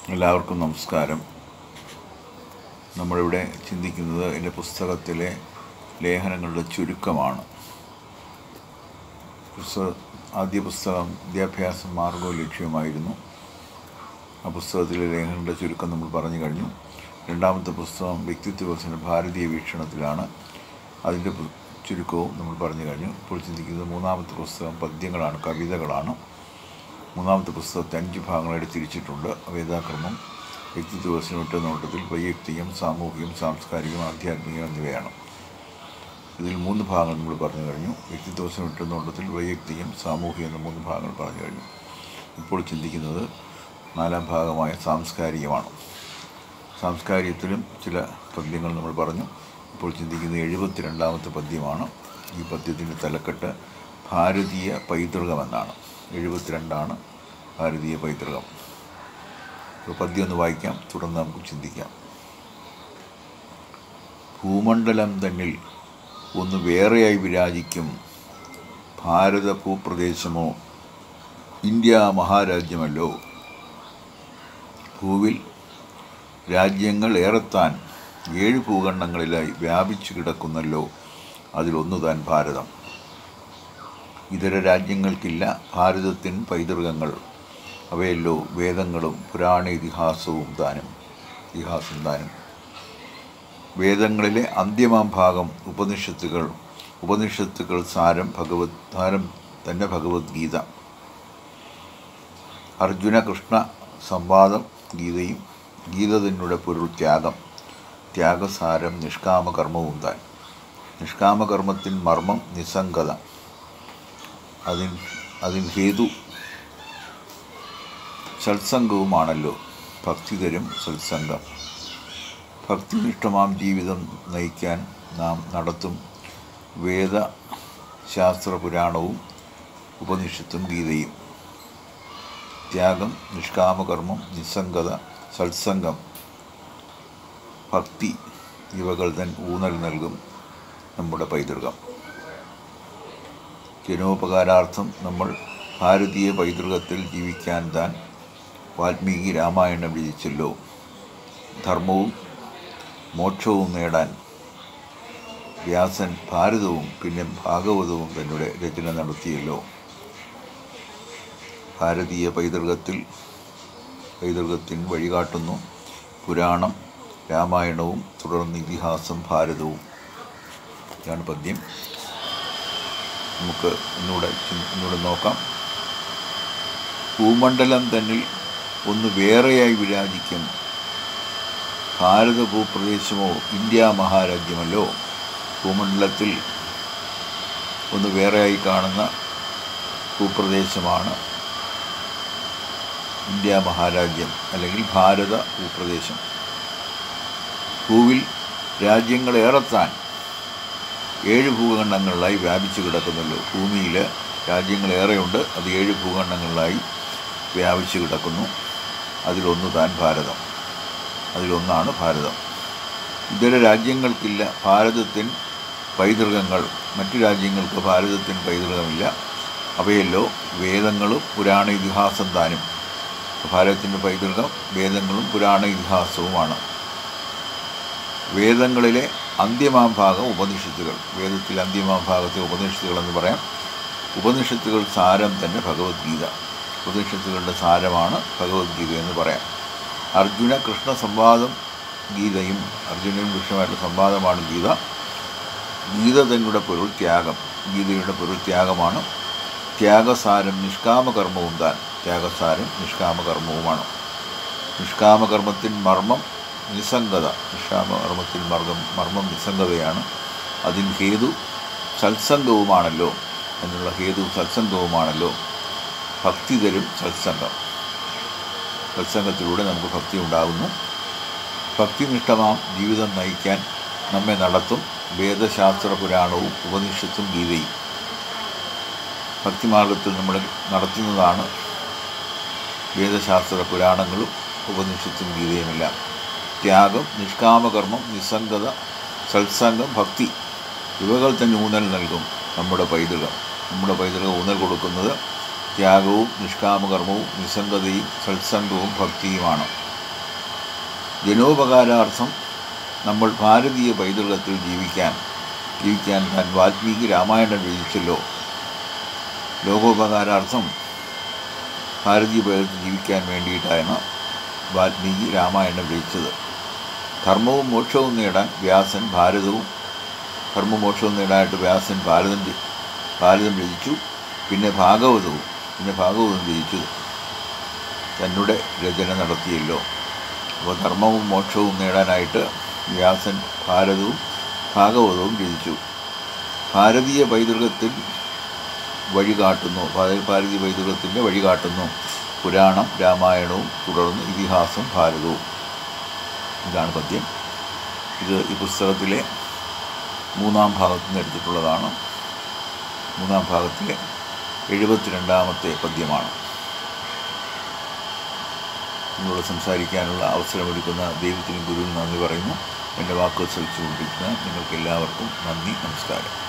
എല്ലാവർക്കും നമസ്കാരം നമ്മളിവിടെ ചിന്തിക്കുന്നത് എൻ്റെ പുസ്തകത്തിലെ ലേഖനങ്ങളുടെ ചുരുക്കമാണ് പുസ്തക ആദ്യ പുസ്തകം വിദ്യാഭ്യാസം മാർഗവും ലക്ഷ്യമായിരുന്നു ആ പുസ്തകത്തിലെ ലേഖനങ്ങളുടെ ചുരുക്കം നമ്മൾ പറഞ്ഞു കഴിഞ്ഞു രണ്ടാമത്തെ പുസ്തകം വ്യക്തിത്വ വികസന ഭാരതീയ വീക്ഷണത്തിലാണ് അതിൻ്റെ പു- ചുരുക്കവും നമ്മൾ പറഞ്ഞു കഴിഞ്ഞു ഇപ്പോൾ ചിന്തിക്കുന്നത് മൂന്നാമത്തെ പുസ്തകം പദ്യങ്ങളാണ് കവിതകളാണ് മൂന്നാമത്തെ പുസ്തകത്തെ അഞ്ച് ഭാഗങ്ങളായിട്ട് തിരിച്ചിട്ടുണ്ട് വേദാക്രമം വ്യക്തിത്വ വികസനം ഒറ്റ നോട്ടത്തിൽ വൈയക്തികം സാമൂഹികം സാംസ്കാരികം ആധ്യാത്മികം എന്നിവയാണ് ഇതിൽ മൂന്ന് ഭാഗങ്ങൾ നമ്മൾ പറഞ്ഞു കഴിഞ്ഞു വ്യക്തിത്വ വികസനം ഒറ്റ നോട്ടത്തിൽ വൈയക്തികം സാമൂഹികം എന്ന മൂന്ന് ഭാഗങ്ങൾ പറഞ്ഞു കഴിഞ്ഞു ഇപ്പോൾ ചിന്തിക്കുന്നത് നാലാം ഭാഗമായ സാംസ്കാരികമാണ് സാംസ്കാരികത്തിലും ചില പദ്യങ്ങൾ നമ്മൾ പറഞ്ഞു ഇപ്പോൾ ചിന്തിക്കുന്നത് എഴുപത്തിരണ്ടാമത്തെ പദ്യമാണ് ഈ പദ്യത്തിൻ്റെ തലക്കെട്ട് ഭാരതീയ പൈതൃകം എന്നാണ് എഴുപത്തിരണ്ടാണ് ഭാരതീയ പൈതൃകം അപ്പോൾ പദ്യം ഒന്ന് വായിക്കാം തുടർന്ന് നമുക്ക് ചിന്തിക്കാം ഭൂമണ്ഡലം തന്നിൽ ഒന്ന് വേറെയായി വിരാജിക്കും ഭാരത ഭൂപ്രദേശമോ ഇന്ത്യ മഹാരാജ്യമല്ലോ ഭൂവിൽ രാജ്യങ്ങൾ ഏറെത്താൻ ഏഴ് ഭൂഖണ്ഡങ്ങളിലായി വ്യാപിച്ചു കിടക്കുന്നല്ലോ അതിലൊന്നു താൻ ഭാരതം ഇതര രാജ്യങ്ങൾക്കില്ല ഭാരതത്തിന് പൈതൃകങ്ങൾ അവയല്ലോ വേദങ്ങളും പുരാണ ഇതിഹാസവും താനും ഇതിഹാസം താനും വേദങ്ങളിലെ അന്ത്യമാം ഭാഗം ഉപനിഷത്തുകൾ ഉപനിഷത്തുകൾ സാരം ഭഗവത് സാരം തന്നെ ഭഗവത്ഗീത അർജുന കൃഷ്ണ സംവാദം ഗീതയും ഗീത തന്നുടെ പൊരുൾ ത്യാഗം ത്യാഗസാരം നിഷ്കാമകർമ്മവും താൻ നിഷ്കാമകർമ്മത്തിൻ മർമ്മം നിസ്സംഗത അതിൻ അതിൻ ഹേതു സത്സംഗവുമാണല്ലോ ഭക്തിതരും സത്സംഗം ഭക്തിനിഷ്ഠമാം ജീവിതം നയിക്കാൻ നാം നടത്തും വേദ ശാസ്ത്ര പുരാണവും ഉപനിഷത്തും ഗീതയും ത്യാഗം നിഷ്കാമകർമ്മം നിസ്സംഗത സത്സംഗം ഭക്തി ഇവകൾ തൻ ഊന്നൽ നൽകും നമ്മുടെ പൈതൃകം ജനോപകാരാർത്ഥം നമ്മൾ ഭാരതീയ പൈതൃകത്തിൽ ജീവിക്കാൻ താൻ വാൽമീകി രാമായണം രചിച്ചല്ലോ ധർമ്മവും മോക്ഷവും നേടാൻ വ്യാസൻ ഭാരതവും പിന്നെ ഭാഗവതവും തന്നുടെ രചന നടത്തിയല്ലോ ഭാരതീയ പൈതൃകത്തിൽ പൈതൃകത്തിന് വഴികാട്ടുന്നു പുരാണം രാമായണവും തുടർന്ന് ഇതിഹാസം ഭാരതവും ഇതാണ് പദ്യം നമുക്ക് ഒന്നുകൂടെ ചിന്ത- ഒന്നുകൂടെ നോക്കാം ഭൂമണ്ഡലം തന്നിൽ ഒന്ന് വേറെയായി വിരാജിക്കും ഭാരത ഭൂപ്രദേശമോ ഇന്ത്യ മഹാരാജ്യമല്ലോ ഭൂമണ്ഡലത്തിൽ ഒന്ന് വേറെയായി കാണുന്ന ഭൂപ്രദേശമാണ് ഇന്ത്യ മഹാരാജ്യം അല്ലെങ്കിൽ ഭാരത ഭൂപ്രദേശം ഭൂവിൽ രാജ്യങ്ങളേറെത്താൻ ഏഴ് ഭൂഖണ്ഡങ്ങളിലായി വ്യാപിച്ചു കിടക്കുന്നല്ലോ ഭൂമിയിൽ രാജ്യങ്ങളേറെയുണ്ട് അത് ഏഴ് ഭൂഖണ്ഡങ്ങളിലായി വ്യാപിച്ചു കിടക്കുന്നു അതിലൊന്ന് താൻ ഭാരതം അതിലൊന്നാണ് ഭാരതം ഇതര രാജ്യങ്ങൾക്കില്ല ഭാരതത്തിന് പൈതൃകങ്ങൾ മറ്റു രാജ്യങ്ങൾക്ക് ഭാരതത്തിന് പൈതൃകമില്ല അവയല്ലോ വേദങ്ങളും പുരാണ ഇതിഹാസം താനും ഭാരതത്തിൻ്റെ പൈതൃകം വേദങ്ങളും പുരാണ ഇതിഹാസവുമാണ് വേദങ്ങളിലെ അന്ത്യമാം ഭാഗം ഉപനിഷത്തുകൾ വേദത്തിൽ അന്ത്യമാം ഭാഗത്തെ ഉപനിഷത്തുകൾ എന്ന് പറയാം ഉപനിഷത്തുകൾ സാരം തന്നെ ഭഗവത്ഗീത ഉപനിഷത്തുകളുടെ സാരമാണ് ഭഗവത്ഗീത എന്ന് പറയാം അർജുന കൃഷ്ണ സംവാദം ഗീതയും അർജുനനും കൃഷ്ണമായിട്ടുള്ള സംവാദമാണ് ഗീത ഗീത തന്നുടെ പൊരുൾ ത്യാഗം ഗീതയുടെ പൊരുൾ ത്യാഗമാണ് ത്യാഗസാരം നിഷ്കാമകർമ്മവും താൻ ത്യാഗസാരം നിഷ്കാമകർമ്മവുമാണ് നിഷ്കാമകർമ്മത്തിൻ മർമ്മം നിസ്സംഗത നിഷ്കാമകർമ്മത്തിൻ മർമ്മം മർമ്മം നിസ്സംഗതയാണ് അതിൽ ഹേതു സത്സംഗവുമാണല്ലോ എന്നുള്ള ഹേതു സത്സംഗവുമാണല്ലോ ഭക്തി തരും സത്സംഗം സത്സംഗത്തിലൂടെ നമുക്ക് ഭക്തി ഉണ്ടാകുന്നു ഭക്തിനിഷ്ഠമാം ജീവിതം നയിക്കാൻ നമ്മെ നടത്തും വേദശാസ്ത്ര പുരാണവും ഉപനിഷത്തും ഗീതയും ഭക്തിമാർഗത്തിൽ നമ്മൾ നടത്തുന്നതാണ് വേദശാസ്ത്ര പുരാണങ്ങളും ഉപനിഷത്തും ഗീതയുമെല്ലാം ത്യാഗം നിഷ്കാമകർമ്മം നിസ്സംഗത സത്സംഗം ഭക്തി ഇവകൾ തന്നെ ഊന്നൽ നൽകും നമ്മുടെ പൈതൃകം നമ്മുടെ പൈതൃകം ഊന്നൽ കൊടുക്കുന്നത് ത്യാഗവും നിഷ്കാമകർമ്മവും നിസ്സംഗതയും സത്സംഗവും ഭക്തിയുമാണ് ജനോപകാരാർത്ഥം നമ്മൾ ഭാരതീയ പൈതൃകത്തിൽ ജീവിക്കാൻ ജീവിക്കാൻ താൻ വാൽമീകി രാമായണം രചിച്ചല്ലോ ലോകോപകാരാർത്ഥം ഭാരതീയ പൈതൃകത്തിൽ ജീവിക്കാൻ വേണ്ടിയിട്ടാണ് വാൽമീകി രാമായണം രചിച്ചത് ധർമ്മവും മോക്ഷവും നേടാൻ വ്യാസൻ ഭാരതവും ധർമ്മമോക്ഷവും നേടാനായിട്ട് വ്യാസൻ ഭാരതം ര- ഭാരതം രചിച്ചു പിന്നെ ഭാഗവതവും പിന്നെ ഭാഗവതം രചിച്ചു തന്നുടെ രചന നടത്തിയല്ലോ അപ്പോൾ ധർമ്മവും മോക്ഷവും നേടാനായിട്ട് വ്യാസൻ ഭാരതവും ഭാഗവതവും രചിച്ചു ഭാരതീയ പൈതൃകത്തിൽ വഴികാട്ടുന്നു ഭാര- ഭാരതീയ പൈതൃകത്തിൻ്റെ വഴികാട്ടുന്നു പുരാണം രാമായണവും തുടർന്ന് ഇതിഹാസം ഭാരതവും ഇതാണ് പദ്യം ഇത് ഈ പുസ്തകത്തിലെ മൂന്നാം ഭാഗത്ത് നിന്ന് എടുത്തിട്ടുള്ളതാണ് മൂന്നാം ഭാഗത്തിലെ എഴുപത്തിരണ്ടാമത്തെ പദ്യമാണ് നിങ്ങളോട് സംസാരിക്കാനുള്ള അവസരമൊരുക്കുന്ന ദൈവത്തിനും ഗുരുവിനും നന്ദി പറയുന്നു എൻ്റെ വാക്കുകൾ ശ്രമിച്ചുകൊണ്ടിരിക്കുന്ന നിങ്ങൾക്ക് എല്ലാവർക്കും നന്ദി നമസ്കാരം